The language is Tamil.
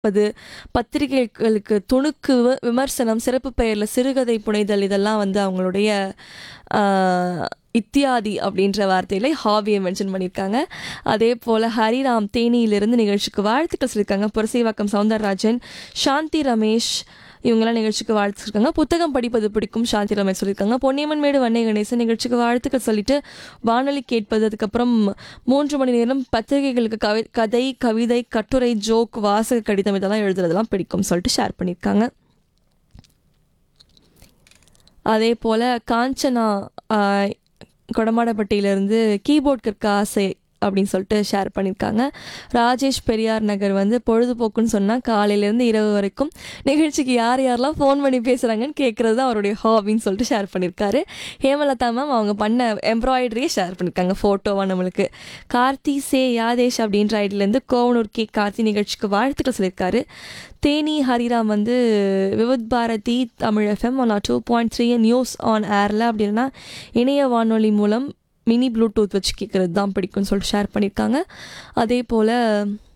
அது பத்திரிகைகளுக்கு துணுக்கு வி- விமர்சனம் சிறப்பு பெயரில் சிறுகதை புனைதல் இதெல்லாம் வந்து அவங்களுடைய ஆஹ், இத்தியாதி அப்படின்ற வார்த்தையில ஹாபியை மென்ஷன் பண்ணியிருக்காங்க அதே போல் ஹரிராம் தேனியிலிருந்து நிகழ்ச்சிக்கு வாழ்த்துக்கள் சொல்லியிருக்காங்க புரசைவாக்கம் சவுந்தரராஜன் சாந்தி ரமேஷ் இவங்கெல்லாம் நிகழ்ச்சிக்கு வாழ்த்துருக்காங்க புத்தகம் படிப்பது பிடிக்கும் சாந்தி ரமேஷ் சொல்லியிருக்காங்க பொன்னியம்மன் மேடு வண்ணை கணேசன் நிகழ்ச்சிக்கு வாழ்த்துக்கள் சொல்லிட்டு வானொலி கேட்பது அதுக்கப்புறம் மூன்று மணி நேரம் பத்திரிகைகளுக்கு கவி கதை கவிதை கட்டுரை ஜோக் வாசக கடிதம் இதெல்லாம் எழுதுறதெல்லாம் பிடிக்கும் சொல்லிட்டு ஷேர் பண்ணியிருக்காங்க அதே போல் காஞ்சனா ஆஹ், கொடமாடப்பட்டியிலேருந்து கீபோர்ட் கற்க ஆசை அப்படின்னு சொல்லிட்டு ஷேர் பண்ணியிருக்காங்க ராஜேஷ் பெரியார் நகர் வந்து பொழுதுபோக்குன்னு சொன்னால் காலையிலேருந்து இரவு வரைக்கும் நிகழ்ச்சிக்கு யார் யாரெல்லாம் ஃபோன் பண்ணி பேசுகிறாங்கன்னு கேட்குறது தான் அவருடைய ஹாபின்னு சொல்லிட்டு ஷேர் பண்ணியிருக்காரு ஹேமலதா மேம் அவங்க பண்ண எம்ப்ராய்டரியே ஷேர் பண்ணியிருக்காங்க ஃபோட்டோவாக நம்மளுக்கு கார்த்தி சே யாதேஷ் அப்படின்ற ஐடியிலேருந்து கோவனூர் கே கார்த்தி நிகழ்ச்சிக்கு வாழ்த்துக்கள் சொல்லியிருக்காரு தேனி ஹரிராம் வந்து Vividh Bharati Tamil FM one two point three news on ஏரில் அப்படின்னா இணைய வானொலி மூலம் மினி ப்ளூடூத் வச்சு கேட்குறது தான் பிடிக்கும்னு சொல்லிட்டு ஷேர் பண்ணியிருக்காங்க அதே போல்